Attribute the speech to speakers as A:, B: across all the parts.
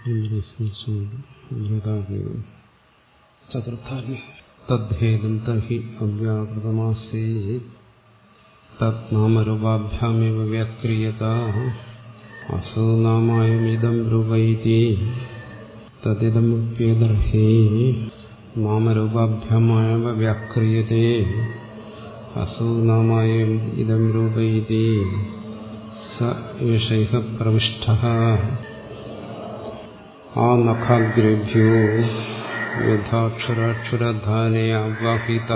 A: ചതുർത്ഥാഗ്നി തദ്ദേതം തർഹി അവ്യാകൃതമാസേ തത്നാമരൂപാഭ്യാമേവ വ്യാക്രിയത അസോ നാമായമിതം രൂപൈതി തദിദമുപ്യദർഹി നാമരൂപാഭ്യാമേവ വ്യാക്രിയത്തെ അസോ നാമായം ഇതം രൂപൈതി സ ഏഷൈഹ പ്രവിഷ്ട ആ നഖാഗ്രേഭ്യോ യഥാക്ഷരാക്ഷരധാനെ ആവാഹിത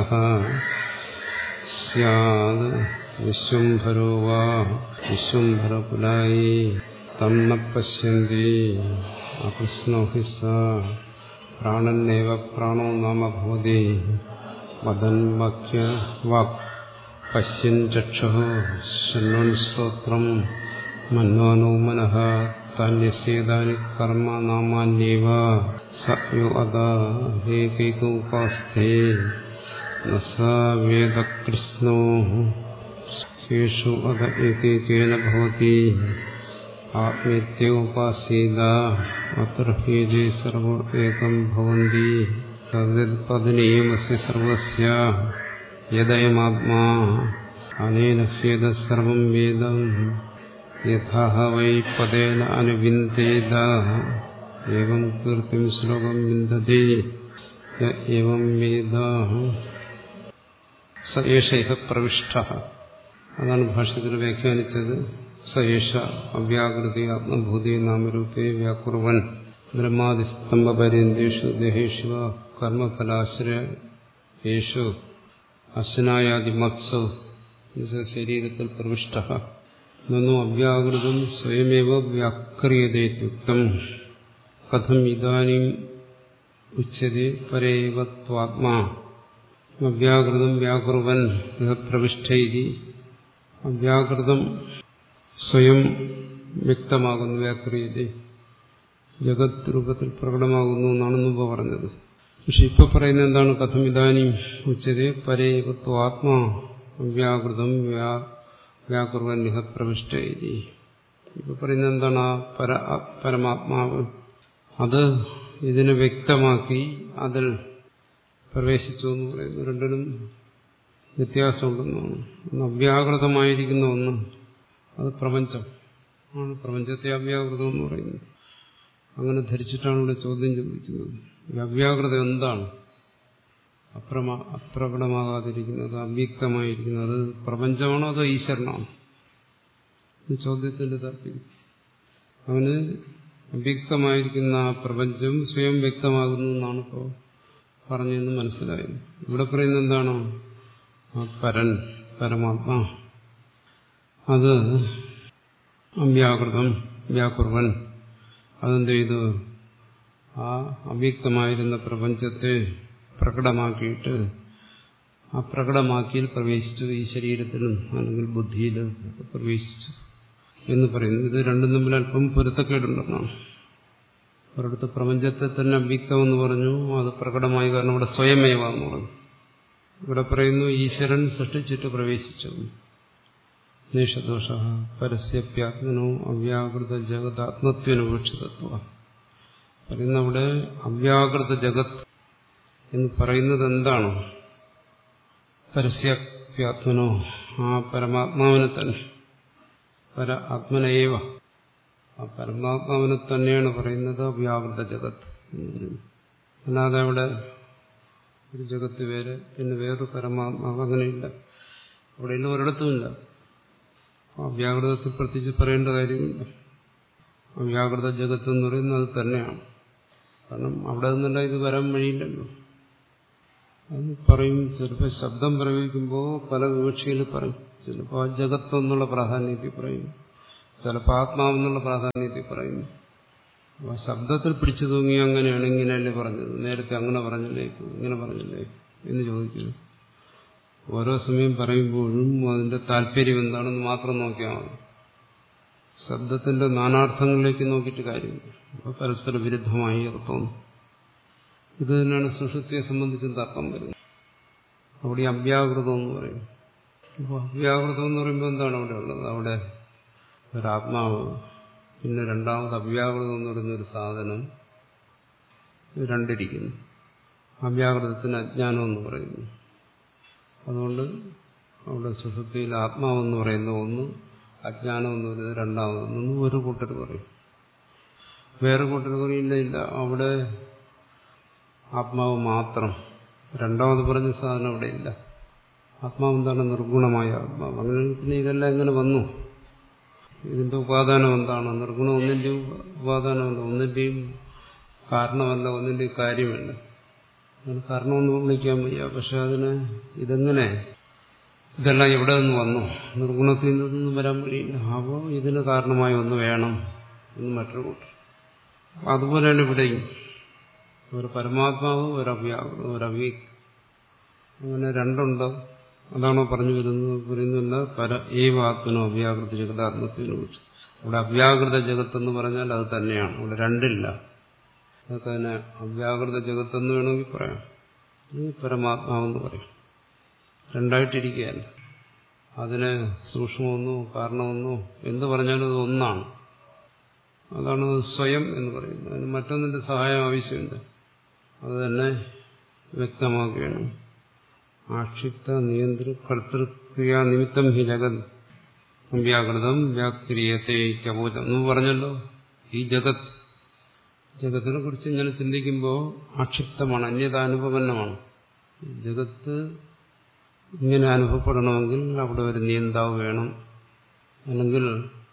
A: സ്യാദ് വിശ്വംഭരോ വാ വിശ്വംഭരകുലായി തം ന പശ്യന്തി അകൃഷ്ണോ ഹി സ പ്രാണന്നേവ പ്രാണോ നാമ ഭവതി വദൻ വാക്യ വാക് പശ്യൻ ചക്ഷു ശൃണ്വൻ ശ്രോത്രം മന്വാനോ മനഃ താന്യസ്യേതാനി കർമ്മ നാമാന്യേവ സ യോ അത ഏകൈകോപാസ്ഥേ ന സ വേദകൃഷ്ണോ യേഷു അത ഏകൈകേന ഭവതി ആത്മേത്യോപാസീത അത്ര ഹേജേ സർവ ഏകം ഭവന്തി തദ്പദനീയമസ്യ സർവസ്യ യദയമാത്മാ അനേന ഹ്യേത സർവം വേദം യഥാ വൈ പദേന അനുവിന്ദേത ഏവം കീർത്തിം ശ്ലോകം വിന്ദതി ഏവം വേദ സ ഏഷ ഇഹ പ്രവിഷ്ട അതാണ് ഭാഷ്യത്തിൽ വ്യാഖ്യാനിച്ചത് സ ഏഷ അവ്യാകൃതി ആത്മഭൂതി നാമരൂപേ വ്യാകുർവൻ ബ്രഹ്മാതിസ്തംഭപര്യന്തേഷു ദേഹേഷു കർമ്മഫലാശ്രയേഷു അശ്നായാദിമത്സു ശരീരത്തിൽ പ്രവിഷ്ട നന്നു അവ്യാകൃതം സ്വയമേവ വ്യാക്രിയതേത്യുക്തം കഥം ഇതാനും ഉച്ചതി പരേവത്വാത്മാ അവ്യാകൃതം വ്യാകുർവൻ പ്രവിഷ്ടൈതി അവ്യാകൃതം സ്വയം വ്യക്തമാകുന്നു വ്യാക്രിയത ജഗത് രൂപത്തിൽ പ്രകടമാകുന്നു എന്നാണ് മുമ്പ് പറഞ്ഞത് പക്ഷെ ഇപ്പൊ പറയുന്നത് എന്താണ് കഥം ഇതാനും ഉച്ചതി പരേവത്വാത്മാ അവ്യാകൃതം വ്യാ വ്യാകുർവൻ നിഹ പ്രവിഷ്ട ഇപ്പൊ പറയുന്നത് എന്താണ് ആ പര പരമാത്മാവ് അത് ഇതിനെ വ്യക്തമാക്കി അതിൽ പ്രവേശിച്ചു എന്ന് പറയുന്നു രണ്ടിനും വ്യത്യാസമുണ്ടെന്നാണ് ഒന്ന് അവ്യാകൃതമായിരിക്കുന്ന ഒന്ന് അത് പ്രപഞ്ചം ആണ് പ്രപഞ്ചത്തെ അവ്യാകൃതം എന്ന് പറയുന്നത് അങ്ങനെ ധരിച്ചിട്ടാണ് ഇവിടെ ചോദ്യം ചോദിക്കുന്നത് ഈ അവ്യാകൃത എന്താണ് അപ്രമ അപ്രകടമാകാതിരിക്കുന്നത് അവ്യക്തമായിരിക്കുന്നത് പ്രപഞ്ചമാണോ അതോ ഈശ്വരനാണോ ഇത് ചോദ്യത്തിന്റെ താല്പര്യം അവന് അവ്യക്തമായിരിക്കുന്ന ആ പ്രപഞ്ചം സ്വയം വ്യക്തമാകുന്നു എന്നാണ് ഇപ്പോൾ പറഞ്ഞതെന്ന് മനസ്സിലായത് ഇവിടെ പറയുന്നത് എന്താണോ ആ പരൻ പരമാത്മാ അത് അവ്യാകൃതം വ്യാകുർവൻ അതെന്ത് ചെയ്തു ആ അവ്യക്തമായിരുന്ന പ്രപഞ്ചത്തെ പ്രകടമാക്കിയിട്ട് ആ പ്രകടമാക്കിയിൽ പ്രവേശിച്ചു ഈ ശരീരത്തിലും അല്ലെങ്കിൽ ബുദ്ധിയിലും പ്രവേശിച്ചു എന്ന് പറയുന്നു ഇത് രണ്ടും തമ്മിൽ അല്പം പൊരുത്തക്കേടുണ്ടെന്നാണ് ഒരിടത്ത് പ്രപഞ്ചത്തെ തന്നെ അവ്യക്തമെന്ന് പറഞ്ഞു അത് പ്രകടമായി കാരണം ഇവിടെ സ്വയമേവ എന്ന് പറഞ്ഞു ഇവിടെ പറയുന്നു ഈശ്വരൻ സൃഷ്ടിച്ചിട്ട് പ്രവേശിച്ചു നേഷദോഷ പരസ്യപ്യാത്മനോ അവ്യാകൃത ജഗതാത്മത്വനുപേക്ഷിതത്വ പറയുന്ന അവിടെ അവ്യാകൃത ജഗത് എന്ന് പറയുന്നത് എന്താണ് പരസ്യപ്യാത്മനോ ആ പരമാത്മാവിനെ തന്നെ പര ആത്മനയേവ ആ പരമാത്മാവിനെ തന്നെയാണ് പറയുന്നത് അവ്യാകൃത ജഗത് എന്ന് പറയുന്നത് അല്ലാതെ അവിടെ ഒരു ജഗത്ത് വേറെ പിന്നെ വേറൊരു പരമാത്മാവ് അങ്ങനെയില്ല അവിടെ ഇല്ല ഒരിടത്തുമില്ല അവ്യാകൃതത്തിൽ പ്രത്യേകിച്ച് പറയേണ്ട കാര്യമില്ല അവ്യാകൃത ജഗത്ത് എന്ന് പറയുന്നത് അത് തന്നെയാണ് കാരണം അവിടെ നിന്നല്ല ഇത് വരാൻ വഴിയില്ലല്ലോ അത് പറയും ചിലപ്പോൾ ശബ്ദം പ്രയോഗിക്കുമ്പോൾ പല വിവക്ഷയിൽ പറയും ചിലപ്പോൾ ആ ജഗത്ത് എന്നുള്ള പ്രാധാന്യത്തിൽ പറയും ചിലപ്പോൾ ആത്മാവെന്നുള്ള പ്രാധാന്യത്തിൽ പറയും അപ്പോൾ ശബ്ദത്തിൽ പിടിച്ചു തൂങ്ങി അങ്ങനെയാണ് ഇങ്ങനെയല്ലേ പറഞ്ഞത് നേരത്തെ അങ്ങനെ പറഞ്ഞില്ലേ ഇങ്ങനെ പറഞ്ഞില്ലേ എന്ന് ചോദിക്കുന്നു ഓരോ സമയം പറയുമ്പോഴും അതിന്റെ താല്പര്യം എന്താണെന്ന് മാത്രം നോക്കിയാൽ മതി ശബ്ദത്തിന്റെ നാനാർത്ഥങ്ങളിലേക്ക് നോക്കിയിട്ട് കാര്യമില്ല അപ്പോൾ പരസ്പര വിരുദ്ധമായി അത് തോന്നും ഇത് തന്നെയാണ് സുഷുപ്തിയെ സംബന്ധിച്ചും തർക്കം വരുന്നത് അവിടെ അവ്യാകൃതം എന്ന് പറയും അപ്പോൾ അവ്യാകൃതം എന്ന് പറയുമ്പോൾ എന്താണ് അവിടെ ഉള്ളത് അവിടെ ഒരാത്മാവ് പിന്നെ രണ്ടാമത് അവ്യാകൃതം എന്ന് പറയുന്ന ഒരു സാധനം ഇത് രണ്ടിരിക്കുന്നു അവ്യാകൃതത്തിന് അജ്ഞാനം എന്ന് പറയുന്നു അതുകൊണ്ട് അവിടെ സുഷുപ്തിയിൽ ആത്മാവെന്ന് പറയുന്ന ഒന്ന് അജ്ഞാനം എന്ന് പറയുന്നത് രണ്ടാമതെന്ന് ഒരു കൂട്ടർ പറയും വേറെ കൂട്ടർ പറയില്ല ഇല്ല അവിടെ ആത്മാവ് മാത്രം രണ്ടാമത് പറഞ്ഞ സാധനം അവിടെ ഇല്ല ആത്മാവ് എന്താണ് നിർഗുണമായ ആത്മാവ് അങ്ങനെ പിന്നെ ഇതെല്ലാം എങ്ങനെ വന്നു ഇതിന്റെ ഉപാദാനം എന്താണ് നിർഗുണം ഒന്നിന്റെയും ഉപാദാനമല്ല ഒന്നിന്റെയും കാരണമല്ല ഒന്നിന്റെയും കാര്യമല്ല അതിന് കാരണമെന്ന് വിളിക്കാൻ വയ്യ പക്ഷെ അതിന് ഇതെങ്ങനെ ഇതെല്ലാം എവിടെ നിന്ന് വന്നു നിർഗുണത്തിൽ നിന്നൊന്നും വരാൻ വഴിയില്ല അപ്പോൾ ഇതിന് കാരണമായി ഒന്ന് വേണം എന്ന് മറ്റൊരു കൂട്ടർ അതുപോലെയാണ് ഇവിടെയും ഒരു പരമാത്മാവ് ഒരു അവ്യാകൃതം ഒരു അവ്യ അങ്ങനെ രണ്ടുണ്ട് അതാണോ പറഞ്ഞു വരുന്നത് പറയുന്നില്ല പര ഏവ ആത്മനോ അവ്യാകൃത ജഗതാത്മത്തിനെ കുറിച്ച് ഇവിടെ അവ്യാകൃത ജഗത്ത് എന്ന് പറഞ്ഞാൽ അത് തന്നെയാണ് ഇവിടെ രണ്ടില്ല അതൊക്കെ തന്നെ അവ്യാകൃത ജഗത്തെന്ന് വേണമെങ്കിൽ പറയാം അല്ലെങ്കിൽ പരമാത്മാവെന്ന് പറയാം രണ്ടായിട്ടിരിക്കുകയല്ല അതിന് സൂക്ഷ്മമെന്നോ കാരണമെന്നോ എന്ത് പറഞ്ഞാലും അത് ഒന്നാണ് അതാണ് സ്വയം എന്ന് പറയുന്നത് അതിന് മറ്റൊന്നിന്റെ സഹായം ആവശ്യമില്ല അത് തന്നെ വ്യക്തമാക്കുകയാണ് ആക്ഷിപ്ത നിയന്ത്രി കർത്തൃക്രിയാ നിമിത്തം ഹി ജഗത് വ്യാകൃതം വ്യാക്രിയത്തെ കവോചം എന്ന് പറഞ്ഞല്ലോ ഈ ജഗത് ജഗത്തിനെ കുറിച്ച് ഇങ്ങനെ ചിന്തിക്കുമ്പോൾ ആക്ഷിപ്തമാണ് അന്യതാനുപന്നമാണ് ജഗത്ത് ഇങ്ങനെ അനുഭവപ്പെടണമെങ്കിൽ അവിടെ ഒരു നിയന്താവ് വേണം അല്ലെങ്കിൽ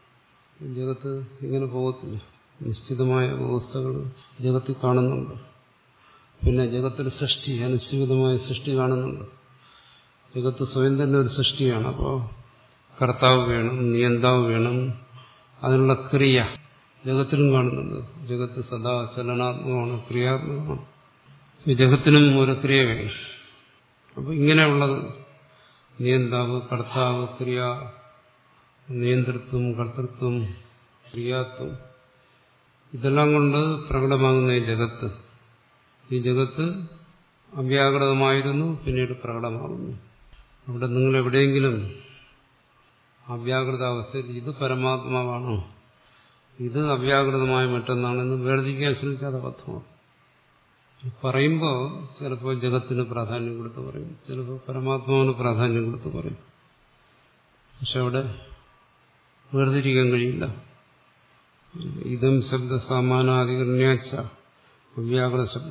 A: ജഗത്ത് ഇങ്ങനെ പോകത്തില്ല നിശ്ചിതമായ വ്യവസ്ഥകൾ ജഗത്തിൽ കാണുന്നുണ്ട് പിന്നെ ജഗത്തൊരു സൃഷ്ടി അനുസ്യൂതമായ സൃഷ്ടി കാണുന്നുണ്ട് ജഗത്ത് സ്വയം തന്നെ ഒരു സൃഷ്ടിയാണ് അപ്പോൾ കർത്താവ് വേണം നിയന്താവ് വേണം അതിനുള്ള ക്രിയ ജഗത്തിലും കാണുന്നുണ്ട് ജഗത്ത് സദാ ചലനാത്മകമാണ് ക്രിയാത്മകമാണ് ഈ ജഗത്തിനും ഒരു ക്രിയ വേണം അപ്പോൾ ഇങ്ങനെയുള്ളത് നിയന്താവ് കർത്താവ് ക്രിയ നിയന്ത്രിത്വം കർത്തൃത്വം ക്രിയാത്വം ഇതെല്ലാം കൊണ്ട് പ്രകടമാകുന്ന ഈ ജഗത്ത് ഈ ജഗത്ത് അവ്യാകൃതമായിരുന്നു പിന്നീട് പ്രകടമാകുന്നു അവിടെ നിങ്ങൾ എവിടെയെങ്കിലും അവ്യാകൃത അവസ്ഥയിൽ ഇത് പരമാത്മാവാണോ ഇത് അവ്യാകൃതമായ മറ്റൊന്നാണെന്ന് വേർതിരിക്കാൻ ശ്രമിച്ചാൽ അത് അബദ്ധമാണ് പറയുമ്പോൾ ചിലപ്പോൾ ജഗത്തിന് പ്രാധാന്യം കൊടുത്ത് പറയും ചിലപ്പോൾ പരമാത്മാവിന് പ്രാധാന്യം കൊടുത്ത് പറയും പക്ഷെ അവിടെ വേർതിരിക്കാൻ കഴിയില്ല ഇതം ശബ്ദ സമാനാധികരണ്യാച്ച അവ്യാകൃത ശബ്ദ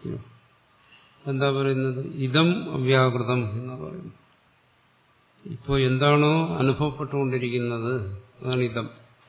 A: എന്താ പറയുന്നത് ഇതം അവ്യാകൃതം എന്നാ പറയുന്നത് ഇപ്പോൾ എന്താണോ അനുഭവപ്പെട്ടുകൊണ്ടിരിക്കുന്നത് അതാണ് ഇതം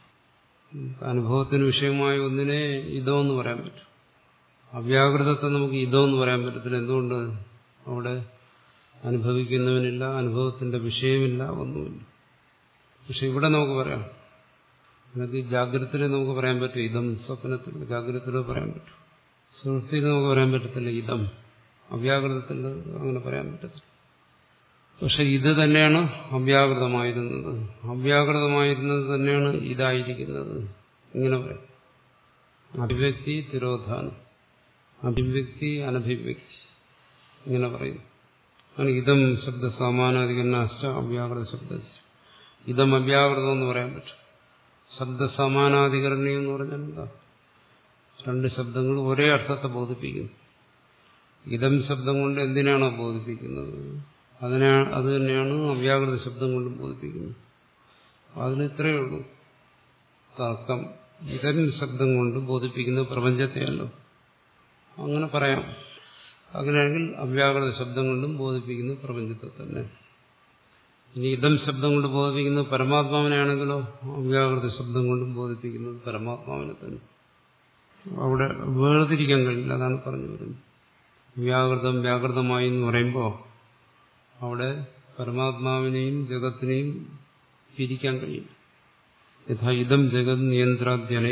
A: അനുഭവത്തിന് വിഷയമായ ഒന്നിനെ ഇതോ എന്ന് പറയാൻ പറ്റും അവ്യാകൃതത്തെ നമുക്ക് ഇതോ എന്ന് പറയാൻ പറ്റത്തില്ല എന്തുകൊണ്ട് അവിടെ അനുഭവിക്കുന്നവനില്ല അനുഭവത്തിന്റെ വിഷയമില്ല ഒന്നുമില്ല പക്ഷെ ഇവിടെ നമുക്ക് പറയാം നമുക്ക് ജാഗ്രതയിൽ നമുക്ക് പറയാൻ പറ്റും ഇതം സ്വപ്നത്തിൽ ജാഗ്രതയിൽ പറയാൻ പറ്റും സുഹൃത്തിയിൽ നമുക്ക് പറയാൻ പറ്റത്തില്ല ഇതം അവ്യാകൃതത്തിൽ അങ്ങനെ പറയാൻ പറ്റത്തില്ല പക്ഷെ ഇത് തന്നെയാണ് അവ്യാകൃതമായിരുന്നത് അവ്യാകൃതമായിരുന്നത് തന്നെയാണ് ഇതായിരിക്കുന്നത് ഇങ്ങനെ പറയാം അഭിവ്യക്തി തിരോധാനം അഭിവ്യക്തി അനഭിവ്യക്തി ഇങ്ങനെ പറയുന്നു ആണ് ഇതം ശബ്ദ സമാനാധികരണാശ്ച അവ്യാകൃത ശബ്ദ ഇതം അവ്യാകൃതം എന്ന് പറയാൻ പറ്റും ശബ്ദ സമാനാധികരണം എന്ന് പറഞ്ഞാൽ എന്താ രണ്ട് ശബ്ദങ്ങൾ ഒരേ അർത്ഥത്തെ ബോധിപ്പിക്കുന്നു ഇതം ശബ്ദം കൊണ്ട് എന്തിനാണോ ബോധിപ്പിക്കുന്നത് അതിനെ അത് തന്നെയാണ് അവ്യാകൃത ശബ്ദം കൊണ്ട് ബോധിപ്പിക്കുന്നത് അതിന് ഇത്രയേ ഉള്ളൂ തർക്കം ഇതൻ ശബ്ദം കൊണ്ട് ബോധിപ്പിക്കുന്ന പ്രപഞ്ചത്തെയല്ലോ അങ്ങനെ പറയാം അങ്ങനെയാണെങ്കിൽ അവ്യാകൃത ശബ്ദം കൊണ്ടും ബോധിപ്പിക്കുന്ന പ്രപഞ്ചത്തെ തന്നെ ഇനി ഇതം ശബ്ദം കൊണ്ട് ബോധിപ്പിക്കുന്നത് പരമാത്മാവിനെയാണെങ്കിലോ അവ്യാകൃത ശബ്ദം കൊണ്ടും ബോധിപ്പിക്കുന്നത് പരമാത്മാവിനെ തന്നെ അവിടെ വേർതിരിക്കാൻ കഴിയില്ല അതാണ് പറഞ്ഞു വരുന്നത് വ്യാകൃതം വ്യാകൃതമായി എന്ന് പറയുമ്പോൾ അവിടെ പരമാത്മാവിനെയും ജഗത്തിനെയും പിരിക്കാൻ കഴിയും യഥാ ഇതം ജഗത് നിയന്ത്രാദ്യനെ